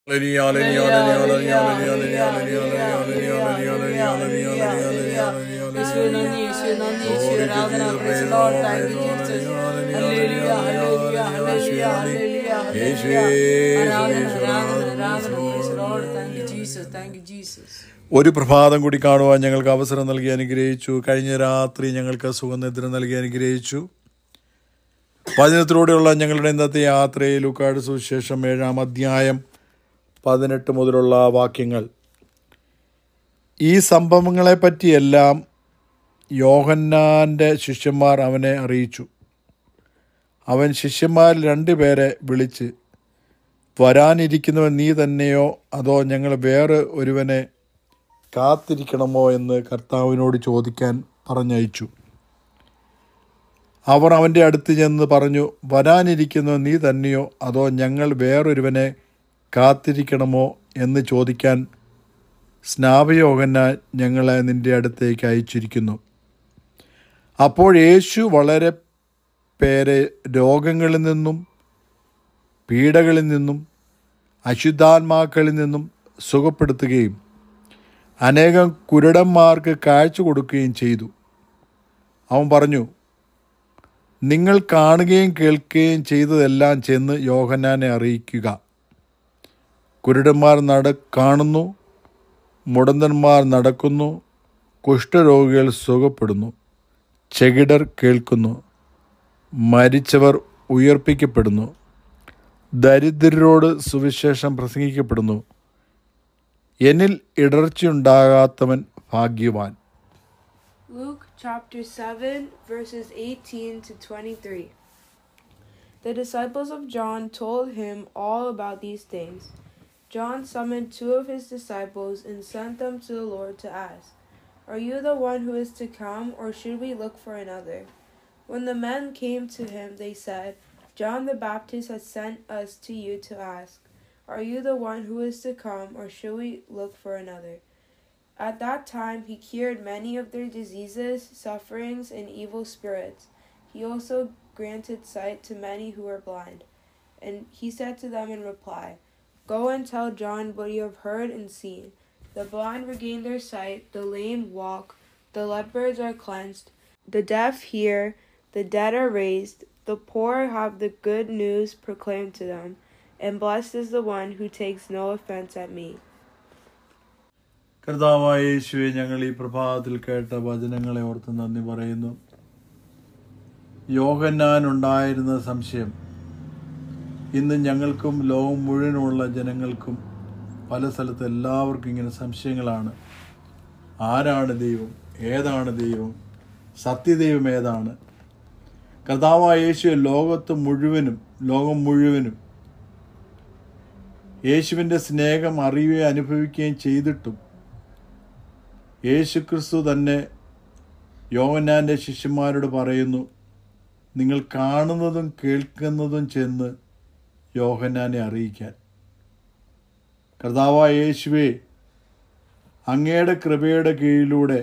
യേശുവേ നന്ദി യേശുവേ നന്ദി യേശുവേ ആരാധന praise the Lord thank you Jesus hallelujah hallelujah hallelujah hallelujah hallelujah ആരാധന ആരാധന ആരാധന praise the Lord thank you Jesus thank you Jesus ഒരു പ്രഭാതം കൂടി കാണുവാൻ ഞങ്ങൾക്ക് അവസരം നൽകി അനുഗ്രഹിച്ചു കഴിഞ്ഞ രാത്രി ഞങ്ങൾക്ക് സുഗന്ധത്തിന് നൽകി അനുഗ്രഹിച്ചു വചനത്തിലൂടെയുള്ള ഞങ്ങളുടെ ഇന്നത്തെ യാത്രയിൽ ലൂക്കാട് സുവിശേഷം ഏഴാം അധ്യായം പതിനെട്ട് മുതലുള്ള വാക്യങ്ങൾ ഈ സംഭവങ്ങളെ പറ്റിയെല്ലാം യോഹന്നാൻ്റെ ശിഷ്യന്മാർ അവനെ അറിയിച്ചു അവൻ ശിഷ്യന്മാരിൽ രണ്ടുപേരെ വിളിച്ച് വരാനിരിക്കുന്നവൻ നീ തന്നെയോ അതോ ഞങ്ങൾ വേറെ ഒരുവനെ കാത്തിരിക്കണമോ എന്ന് കർത്താവിനോട് ചോദിക്കാൻ പറഞ്ഞയച്ചു അവർ അവൻ്റെ അടുത്ത് ചെന്ന് പറഞ്ഞു വരാനിരിക്കുന്നവൻ നീ തന്നെയോ അതോ ഞങ്ങൾ വേറൊരുവനെ കാത്തിരിക്കണമോ എന്ന് ചോദിക്കാൻ സ്നാപയോഹന ഞങ്ങളെ നിന്റെ അടുത്തേക്ക് അയച്ചിരിക്കുന്നു അപ്പോൾ യേശു വളരെ പേരെ രോഗങ്ങളിൽ നിന്നും പീഡകളിൽ നിന്നും അശുദ്ധാത്മാക്കളിൽ നിന്നും സുഖപ്പെടുത്തുകയും അനേകം കുരുടന്മാർക്ക് കാഴ്ച കൊടുക്കുകയും ചെയ്തു അവൻ പറഞ്ഞു നിങ്ങൾ കാണുകയും കേൾക്കുകയും ചെയ്തതെല്ലാം ചെന്ന് യോഹന്നാനെ അറിയിക്കുക കുരുടന്മാർ നട കാണുന്നു മുടന്തന്മാർ നടക്കുന്നു കുഷ്ഠരോഗികൾ സുഖപ്പെടുന്നു ചെകിടർ കേൾക്കുന്നു മരിച്ചവർ ഉയർപ്പിക്കപ്പെടുന്നു ദരിദ്രരോട് സുവിശേഷം പ്രസംഗിക്കപ്പെടുന്നു എന്നിൽ ഇടർച്ചയുണ്ടാകാത്തവൻ ഭാഗ്യവാൻ Luke chapter 7, verses 18 to 23. The disciples of John told him all about these things. John summoned two of his disciples and sent them to the Lord to ask, Are you the one who is to come, or should we look for another? When the men came to him, they said, John the Baptist has sent us to you to ask, Are you the one who is to come, or should we look for another? At that time he cured many of their diseases, sufferings, and evil spirits. He also granted sight to many who were blind. And he said to them in reply, Go and tell John what you have heard and seen. The blind regain their sight, the lame walk, the lepers are cleansed, the deaf hear, the dead are raised, the poor have the good news proclaimed to them, and blessed is the one who takes no offense at me. കർത്താവായ യേശുവെ ഞങ്ങൾ ഈ പ്രഭാതത്തിൽ കേട്ട വചനങ്ങളെ ഓർത്ത് നന്ദി പറയുന്നു യോഹന്നാൻ ഉണ്ടായിരുന്ന സംശയം ഇന്ന് ഞങ്ങൾക്കും ലോകം മുഴുവനുമുള്ള ജനങ്ങൾക്കും പല സ്ഥലത്ത് എല്ലാവർക്കും ഇങ്ങനെ സംശയങ്ങളാണ് ആരാണ് ദൈവം ഏതാണ് ദൈവം സത്യദൈവം ഏതാണ് കർത്താവായ യേശു ലോകത്ത് മുഴുവനും ലോകം മുഴുവനും യേശുവിൻ്റെ സ്നേഹം അറിയുകയും അനുഭവിക്കുകയും ചെയ്തിട്ടും യേശുക്രിസ്തു തന്നെ യോവനാൻ്റെ ശിഷ്യന്മാരോട് പറയുന്നു നിങ്ങൾ കാണുന്നതും കേൾക്കുന്നതും ചെന്ന് യോഹന്നാനെ അറിയിക്കാൻ കർത്താവായ യേശുവെ അങ്ങയുടെ കൃപയുടെ കീഴിലൂടെ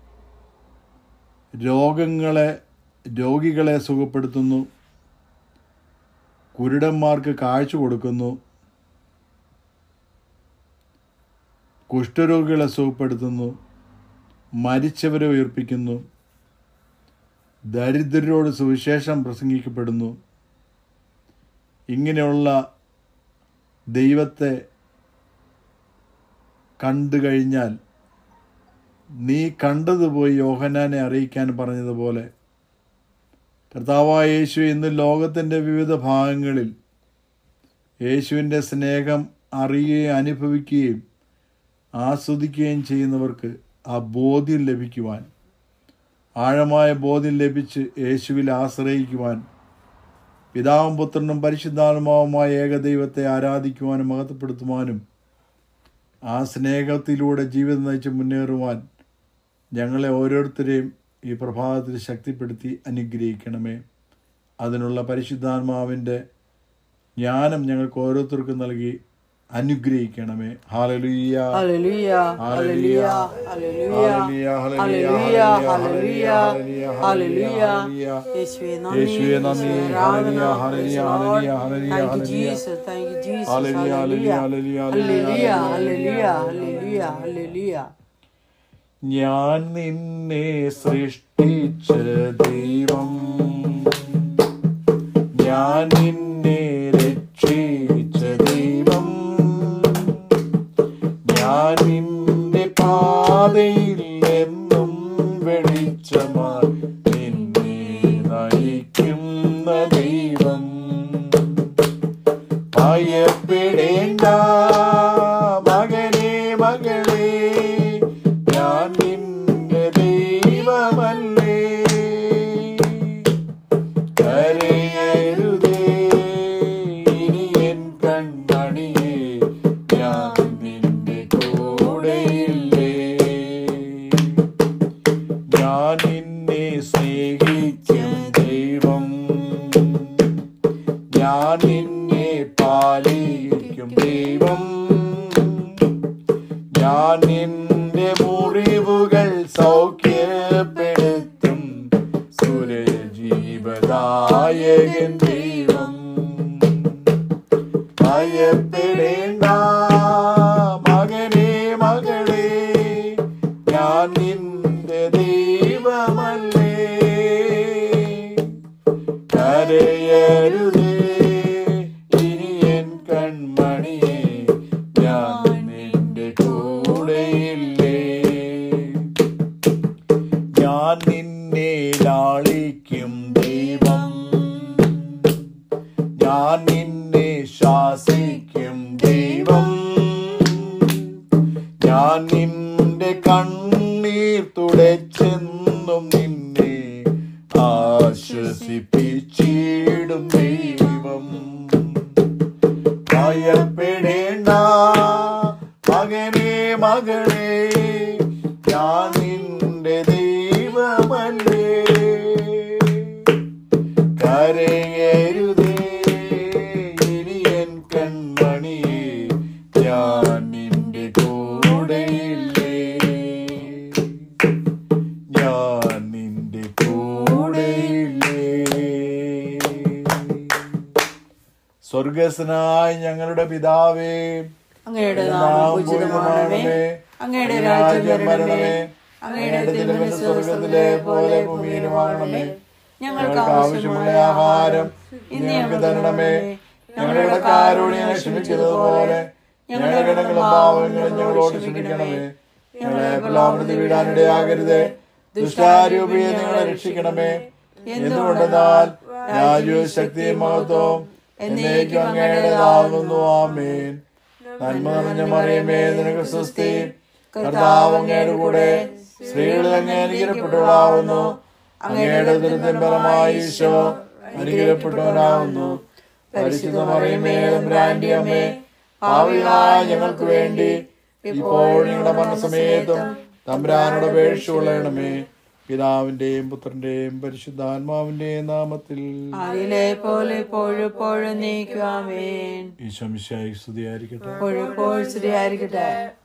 രോഗങ്ങളെ രോഗികളെ സുഖപ്പെടുത്തുന്നു കുരുടന്മാർക്ക് കാഴ്ച കൊടുക്കുന്നു കുഷ്ഠരോഗികളെ സുഖപ്പെടുത്തുന്നു മരിച്ചവരെ ഉയർപ്പിക്കുന്നു ദരിദ്രരോട് സുവിശേഷം പ്രസംഗിക്കപ്പെടുന്നു ഇങ്ങനെയുള്ള ദൈവത്തെ കണ്ടു കഴിഞ്ഞാൽ നീ കണ്ടതുപോയി യോഹനാനെ അറിയിക്കാൻ പറഞ്ഞതുപോലെ കർത്താവായ യേശു ഇന്ന് ലോകത്തിൻ്റെ വിവിധ ഭാഗങ്ങളിൽ യേശുവിൻ്റെ സ്നേഹം അറിയുകയും അനുഭവിക്കുകയും ആസ്വദിക്കുകയും ചെയ്യുന്നവർക്ക് ആ ബോധ്യം ലഭിക്കുവാൻ ആഴമായ ബോധ്യം ലഭിച്ച് യേശുവിൽ ആശ്രയിക്കുവാൻ പിതാവും പുത്രനും പരിശുദ്ധാത്മാവുമായ ഏകദൈവത്തെ ആരാധിക്കുവാനും മഹത്വപ്പെടുത്തുവാനും ആ സ്നേഹത്തിലൂടെ ജീവിതം നയിച്ച് മുന്നേറുവാൻ ഞങ്ങളെ ഓരോരുത്തരെയും ഈ പ്രഭാതത്തിൽ ശക്തിപ്പെടുത്തി അനുഗ്രഹിക്കണമേ അതിനുള്ള പരിശുദ്ധാത്മാവിൻ്റെ ജ്ഞാനം ഞങ്ങൾക്ക് ഓരോരുത്തർക്കും നൽകി അനുഗ്രഹിക്കണമേ ഹാലലുയ്യ Hallelujah. Hallelujah. Hallelujah. Hallelujah. Hallelujah. Hallelujah. യേശുവേ നന്ദി യേശുവേ നന്ദി. യേശുവേ ആരാധന ഹല്ലേലൂയ, ഹല്ലേലൂയ, Praise the Lord. ഹല്ലേലൂയ, ഹല്ലേലൂയ, Thank you ഹല്ലേലൂയ. Jesus. Thank you Jesus. Hallelujah, hallelujah, Hallelujah. hallelujah, Hallelujah. Hallelujah. Hallelujah. ഞാൻ നിന്നെ സൃഷ്ടിച്ച ദൈവം ഞാൻ നിന്നെ രക്ഷിച്ച ദൈവം ഞാൻ നിന്റെ പാതയിൽ എന്നും വെളിച്ചമായി നിന്നെ നയിക്കുന്ന ദൈവം ഭയപ്പെടേണ്ട മകനെ മകളെ ഞാൻ നിന്റെ ദൈവമല്ലേ കരയരുതേ ഇനി എൻ കൺമണിയെ ഞാൻ നിന്റെ കൂടെയില്ലേ ഞാൻ നിന്നെ സ്നേഹിക്കും ദൈവം ഞാൻ നിന്നെ പാലിക്കും ദൈവം ഞാൻ നിന്റെ മുറിവുകൾ സൗഖ്യപ്പെടുത്തും സുരജീവദായകൻ ദൈവം ഭയപ്പെടേണ്ട മകനെ മകളെ ഞാൻ നിന്റെ ദൈവമല്ലേ കരയരുതേ ഇനി എൻ കൺമണിയെ ഞാൻ നിന്റെ കൂടെയില്ലേ ഞാൻ നിന്നെ ലാളിക്കും ദൈവം ഞാൻ നിന്നെ ശാസിക്കും ദൈവം ഞാൻ നിന്റെ കണ്ണീർ തുടച്ചെന്നും നിന്നെ ആശ്വസിപ്പിച്ചിടും ദൈവം ഭയപ്പെടേണ്ട മകനെ മകളെ ഞാൻ നിന്റെ ദൈവമല്ലേ കരയരുതേ ഇനി എൻ കൺമണിയെ ഞാൻ നിന്റെ കൂടെയില്ലേ ഞാൻ നിന്റെ കൂടെയില്ലേ സ്വർഗസ്നായ ഞങ്ങളുടെ പിതാവേ അങ്ങയുടെ അങ്ങയുടെ നാമം നാമം പൂജിതമാണമേ അങ്ങയുടെ രാജ്യം വരണമേ അങ്ങയുടെ തിരുമനസ് സ്വർഗ്ഗത്തിലെ പോലെ ഭൂമിയിലുമാകണമേ ഞങ്ങൾക്ക് ആവശ്യമുള്ള ആഹാരം ഇന്ന് ഞങ്ങൾക്ക് തരണമേ ഞങ്ങളുടെ കടക്കാരോട് ഞങ്ങൾ ക്ഷമിക്കുന്നത് പോലെ ഞങ്ങളുടെ കടങ്ങളും പാവങ്ങളും ഞങ്ങളോട് ക്ഷമിക്കണമേ ഞങ്ങളെ പ്രലോഭനത്തിൽ വീഴാനിടയാകരുതേ ദുഷ്ടാരൂപിയെ ഞങ്ങളെ രക്ഷിക്കണമേ എന്തുകൊണ്ടെന്നാൽ രാജ്യവും ശക്തിയും മഹത്വവും എന്നേക്കും അങ്ങയുടേതാകുന്നു ആമേൻ നന്മ നിറഞ്ഞ മറിയമേ നിനക്ക് സ്വസ്തി കർത്താവ് അങ്ങയുടെ കൂടെ സ്ത്രീകളിൽ അങ്ങേ അനുഗ്രഹപ്പെട്ടവളാവുന്നു അങ്ങയുടെ ദുരിതം ഫലമായി ഈശോ അനുഗ്രഹപ്പെട്ടവനാവുന്നു പരിശുദ്ധ മറിയമേ തമ്പുരാന്റെ അമ്മേ ഭാവികളായ ഞങ്ങൾക്ക് വേണ്ടി ഇപ്പോൾ ഞങ്ങളുടെ മരണസമയത്തും തമ്പുരാനോട് അപേക്ഷ കൊള്ളണമേ പിതാവിന്റെയും പുത്രന്റെയും പരിശുദ്ധാത്മാവിന്റെയും നാമത്തിൽ അതിലെ പോലെ എപ്പോഴും നീക്കുവാമേൻ ഈശോ മിശിഹായ്ക്ക് സ്തുതിയായിരിക്കട്ടെ എപ്പോഴും സ്ത്രീയായിരിക്കട്ടെ